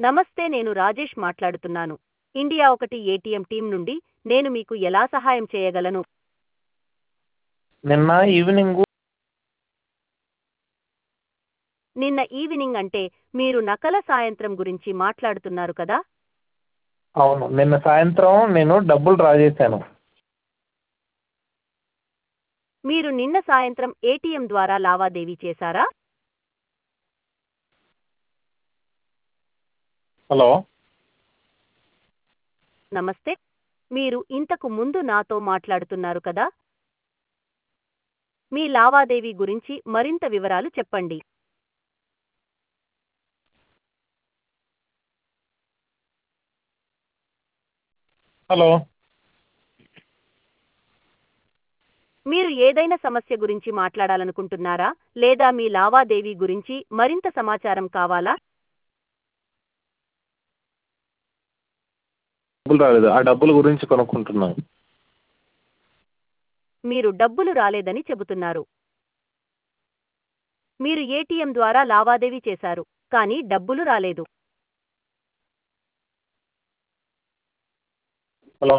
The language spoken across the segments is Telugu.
నమస్తే నేను రాజేష్ మాట్లాడుతున్నాను ఇండియా ఒకటి ఏటీఎం టీం నుండి నేను మీకు ఎలా సహాయం చేయగలను నిన్న ఈవినింగ్ నిన్న ఈవినింగ్ అంటే మీరు నకల సాయంత్రం గురించి మాట్లాడుతున్నారు కదా అవును నిన్న సాయంత్రం నేను డబ్బులు డ్రా చేశాను మీరు నిన్న సాయంత్రం ఏటీఎం ద్వారా లావాదేవీ చేశారా హలో నమస్తే మీరు ఇంతకు ముందు నాతో మాట్లాడుతున్నారు కదా మీ లావాదేవీ గురించి మరింత వివరాలు చెప్పండి హలో మీరు ఏదైనా సమస్య గురించి మాట్లాడాలనుకుంటున్నారా లేదా మీ లావాదేవీ గురించి మరింత సమాచారం కావాలా డబ్బులు రాలేదు ఆ డబ్బుల గురించి కొనుక్కుంటున్నాను మీరు డబ్బులు రాలేదని చెబుతున్నారు మీరు ఏటీఎం ద్వారా లావాదేవీ చేశారు కానీ డబ్బులు రాలేదు హలో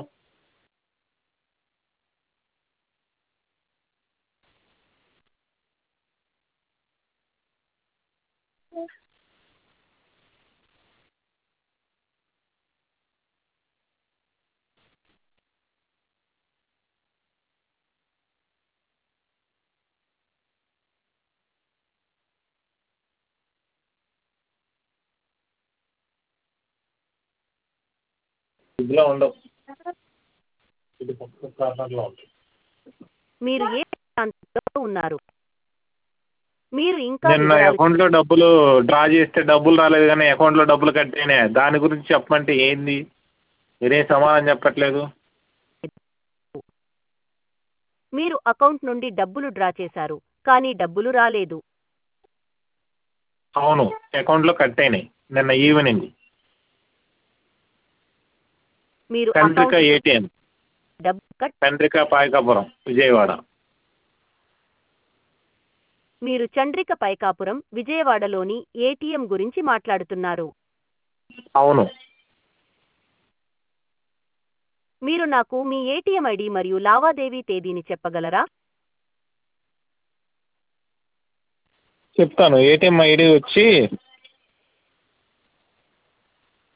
ఇందులో ఉండవు ఇది పక్క కార్నర్లో ఉంది మీరు ఏ ప్రాంతంలో ఉన్నారు మీరు ఇంకా నిన్న వివరాలు అకౌంట్లో డబ్బులు డ్రా చేస్తే డబ్బులు రాలేదు కానీ అకౌంట్లో డబ్బులు కట్టినే దాని గురించి చెప్పమంటే ఏంది మీరేం సమాధానం చెప్పట్లేదు మీరు అకౌంట్ నుండి డబ్బులు డ్రా చేశారు కానీ డబ్బులు రాలేదు అవును అకౌంట్లో కట్ అయినాయి నిన్న ఈవినింగ్ మీరు చంద్రిక అకౌంట్ ఏటీఎం డబ్బు కట్ చంద్రిక పాయకాపురం విజయవాడ మీరు చండ్రిక పైకాపురం విజయవాడలోని ఏటీఎం గురించి మాట్లాడుతున్నారు అవును మీరు నాకు మీ ఏటీఎం ఐడి మరియు లావాదేవీ తేదీని చెప్పగలరా చెప్తాను ఏటీఎం ఐడి వచ్చి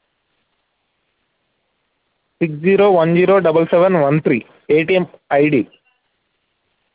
six zero one zero double seven one three ATM ID